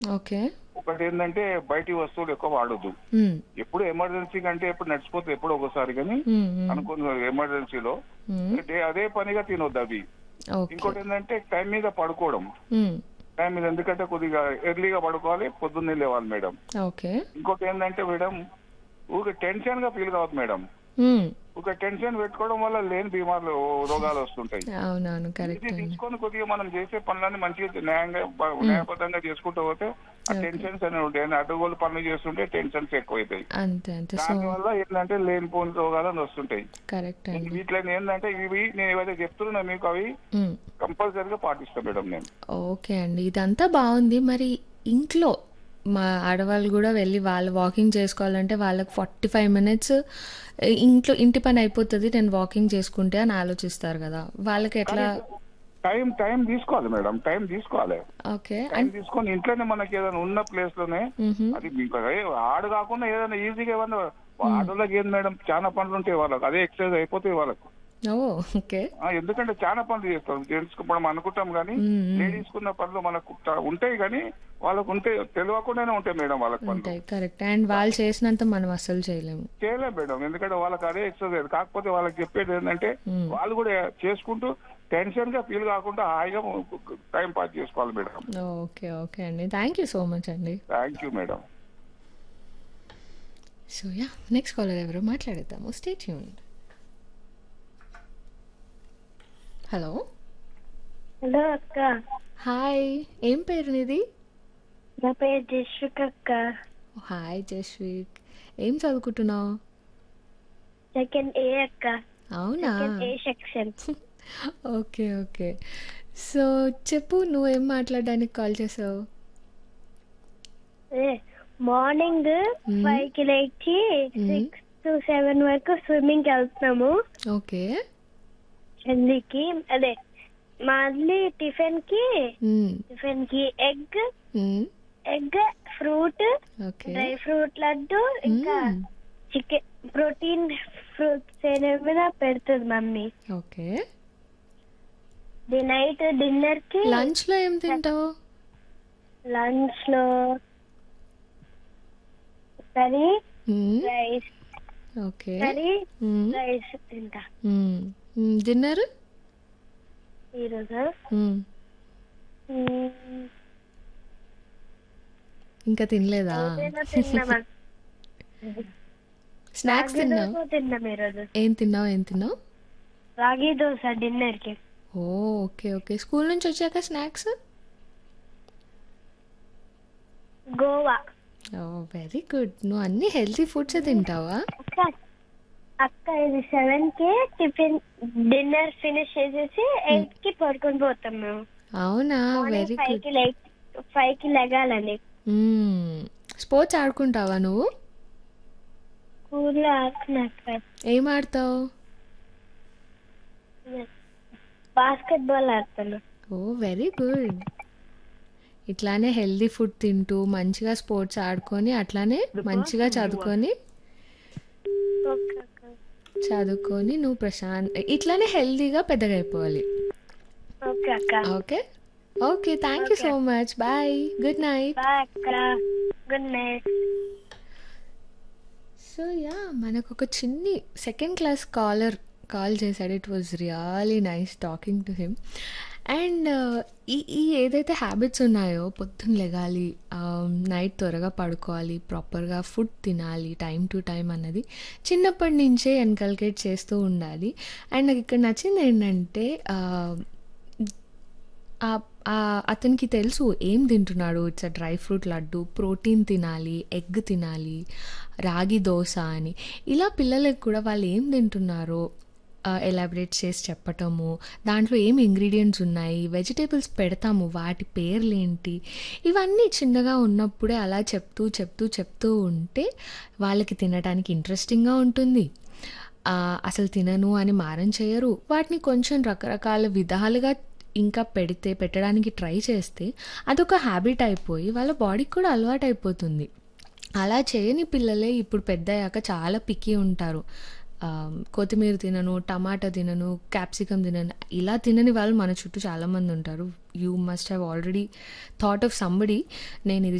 Okay. ఒకటి ఏంటంటే బయటి వస్తువులు ఎక్కువ వాడొద్దు హ్మ్. ఎప్పుడు ఎమర్జెన్సీ కంటే ఎప్పుడు నడిచిపోతే ఎప్పుడు ఒకసారి కానీ హ్మ్. హ్మ్. అనుకున్న ఎమర్జెన్సీలో హ్మ్. డే- అదే పనిగా తినొద్దు అవి ఓకే. ఇంకోటి ఏంటంటే టైం మీద పడుకోవడం హ్మ్. టైం మీద ఎందుకంటే కొద్దిగా ఎర్లీగా పడుకోవాలి పొద్దున్నే లేవాలి మేడం ఓకే. ఇంకోటి ఏంటంటే మేడం ఊరికే టెన్షన్ గా ఫీల్ కావద్దు మేడం హ్మ్. ఒక టెన్షన్ పెట్టుకోవడం వల్ల లేని బీమార్లు రోగాలు వస్తుంటాయి అవునవును. కరెక్ట్ ఇది అండి. తీసుకొని కొద్దిగా మనం చేసే పనులన్నీ మంచిగా న్యాయంగా బ- న్యాయబద్ధంగా చేసుకుంటూ పోతే ఆ Okay. టెన్షన్స్ అనేవి ఉంటాయి అడ్డగోలు పనులు చేస్తుంటే టెన్షన్స్ ఎక్కువైతాయి అంతే అంతే. సో దానివల్ల ఏంటంటే లేనిపోని రోగాలు వస్తుంటాయి కరెక్ట్ అండి. వీటిలో ఏంటంటే ఇవి నేను ఏవైతే చెప్తున్నా మీకు అవి హ్మ్. కంపల్సరీగా పాటిస్తా మేడం నేను ఓకే అండి. ఇదంతా బావుంది. మరి ఇంట్లో మా ఆడవాళ్ళు గూడా వెళ్ళి వాళ్ళు వాకింగ్ చేసుకోవాలంటే వాళ్ళకి 45 మినిట్స్ ఇంట్లో ఇంటి పని అయిపోతది. నేను వాకింగ్ చేసుకుంటే అని ఆలోచిస్తారు గదా! వాళ్ళకి ఎట్లా టైం టైం తీసుకోవాలి మేడం టైం తీసుకోవాలి ఓకే. టైం అన్ తీసుకొని ఇంట్లోనే మనకి ఏదైనా ఉన్న ప్లేస్ లోనే హుహు. అది మీకు అదే ఆడు కాకుండా ఏదైనా ఈజీగా ఏమన్నా ఆటోలోకి ఏంది మేడం చాలా పనులు ఉంటాయి వాళ్ళకి అదే ఎక్సర్సైజ్ అయిపోతాయి వాళ్ళకు ఓహ్! ఓకే. ఆ, ఎందుకంటే చాలా పనులు చేస్తాం జెంట్స్ మనం అనుకుంటాం కానీ హ్మ్. హ్మ్. లేడీస్ కున్న పనులు మనకు చా- ఉంటాయి కానీ వాళ్ళకు ఉంటాయి తెలియకుండానే ఉంటాయి మేడం వాళ్ళకి పనులు ఉంటాయి. కరెక్ట్. అండ్ వాళ్ళు చేసినంత మనం అస్సలు చేయలేము. చేయలేం మేడం ఎందుకంటే వాళ్ళకి అదే ఎక్సర్సైజ్ కాకపోతే వాళ్ళకి చెప్పేది ఏంటంటే హ్మ్. వాళ్ళు కూడా చేసుకుంటూ టెన్షన్ గా ఫీల్ కాకుండా హాయిగా టైం పాస్ చేసుకోవాలి మేడం ఓకే. ఓకే అండి. థ్యాంక్ యూ సో మచ్ అండి. Thank you madam so yeah! Next caller ఎవరో మాట్లాడేద్దాము. Stay tuned. హలో. హలో అక్క హాయ్. ఏం పేరు నీది? నా పేరు జస్విక్ అక్క హాయ్ జస్విక్. ఏం చదువుకుంటున్నావు? సెకండ్ ఏ అక్క అవునా? Second A section okay. Okay. So చెప్పు నువ్వేం మాట్లాడడానికి కాల్ చేసావు? ఏ మార్నింగ్ మ్మ్. ఫైవ్ కి లేచి మ్మ్. సిక్స్ టు సెవెన్ వరకు స్విమ్మింగ్ కి వెళ్తున్నాము ఓకే. చందీకి అదే మళ్ళీ టిఫిన్ కి హ్మ్. టిఫిన్ కి ఎగ్ హ్మ్. Egg fruit okay. Dry fruit laddu ఇంకా మ్మ్. చికెన్ ప్రోటీన్ ఫ్రూట్స్ ఏమైనా పెడుతుంది mummy okay. The night dinner కి లంచ్‌లో ఏం తింటావు? లంచ్ లో కర్రీ హ్మ్. Rice okay. కర్రీ హ్మ్. రైస్ తింటా హ్మ్. హ్మ్. డిన్నర్? ఈరోజు హ్మ్. మ్మ్, ఇంకా తినలేదా? ఏదైనా తిన్నామా స్నాక్స్ రాగి తిన్నావు? దోశ తిన్నాం ఈరోజు ఏం తిన్నావు? ఏం తిన్నావు? రాగి దోశ డిన్నర్ కి ఓ ఓకే. ఓకే. స్కూల్ నుంచి వచ్చాక snacks? Guava oh! Very good. నువ్వు అన్ని హెల్తీ ఫుడ్సే తింటావా? అక్క అక్క ఇది సెవెన్ కి టిఫిన్ డిన్నర్ ఫినిష్ చేసేసి ఎయిట్ కి పడుకొని పోతాం మేము అవునా? Morning very five good. కి లైట్ ఫైవ్ కి లెగాలని హ్మ్. స్పోర్ట్స్ ఆడుకుంటావా నువ్వు? స్కూల్లో ఆడుతున్నా ఏం ఆడతావు? బాస్కెట్ బాల్ ఆడుతున్నా ఓహ్! Very good. ఇట్లానే హెల్తీ ఫుడ్ తింటూ మంచిగా స్పోర్ట్స్ ఆడుకొని అట్లానే మంచిగా చదువుకొని ఓకే అక్క చదువుకొని నువ్వు ప్రశాంత్ ఇట్లానే హెల్తీగా పెద్దగా అయిపోవాలి. ఓకే అక్క okay? Okay. Thank you so much. Bye. Good night. Bye అక్క గుడ్ నైట్ సో యా మనకు ఒక చిన్ని సెకండ్ క్లాస్ కాలర్ కాల్ చేశాడు it was really nice talking to him and ఈ ఈ ఏదైతే హ్యాబిట్స్ ఉన్నాయో పొద్దున్న లెగాలి నైట్ త్వరగా పడుకోవాలి ప్రాపర్గా ఫుడ్ తినాలి టైం టు టైం అన్నది చిన్నప్పటి నుంచే ఎన్కల్కేట్ చేస్తూ ఉండాలి అండ్ నాకు ఇక్కడ నచ్చింది ఏంటంటే ఆ, ఆ- ఆ అతనికి తెలుసు ఏం తింటున్నాడు it's a dry fruit laddu protein తినాలి ఎగ్ తినాలి రాగి దోశ అని ఇలా పిల్లలకు కూడా వాళ్ళు ఏం తింటున్నారో ఎలాబరేట్ చేసి చెప్పటము దాంట్లో ఏం ఇంగ్రీడియంట్స్ ఉన్నాయి వెజిటేబుల్స్ పెడతాము వాటి పేర్లేంటి ఇవన్నీ చిన్నగా ఉన్నప్పుడే అలా చెప్తూ చెప్తూ చెప్తూ ఉంటే వాళ్ళకి తినడానికి ఇంట్రెస్టింగ్గా ఉంటుంది ఆ, అసలు తినను అని మారం చేయరు వాటిని కొంచెం రకరకాల విధాలుగా ఇంకా పెడితే పెట్టడానికి ట్రై చేస్తే అదొక హ్యాబిట్ అయిపోయి వాళ్ళ బాడీకి కూడా అలవాటు అయిపోతుంది అలా చేయని పిల్లలే ఇప్పుడు పెద్దయ్యాక చాలా పిక్కి ఉంటారు ఆమ్, కొత్తిమీర తినను టమాటా తినను క్యాప్సికమ్ తినను ఇలా తినని వాళ్ళు మన చుట్టూ చాలామంది ఉంటారు you must have already thought of somebody నేను ఇది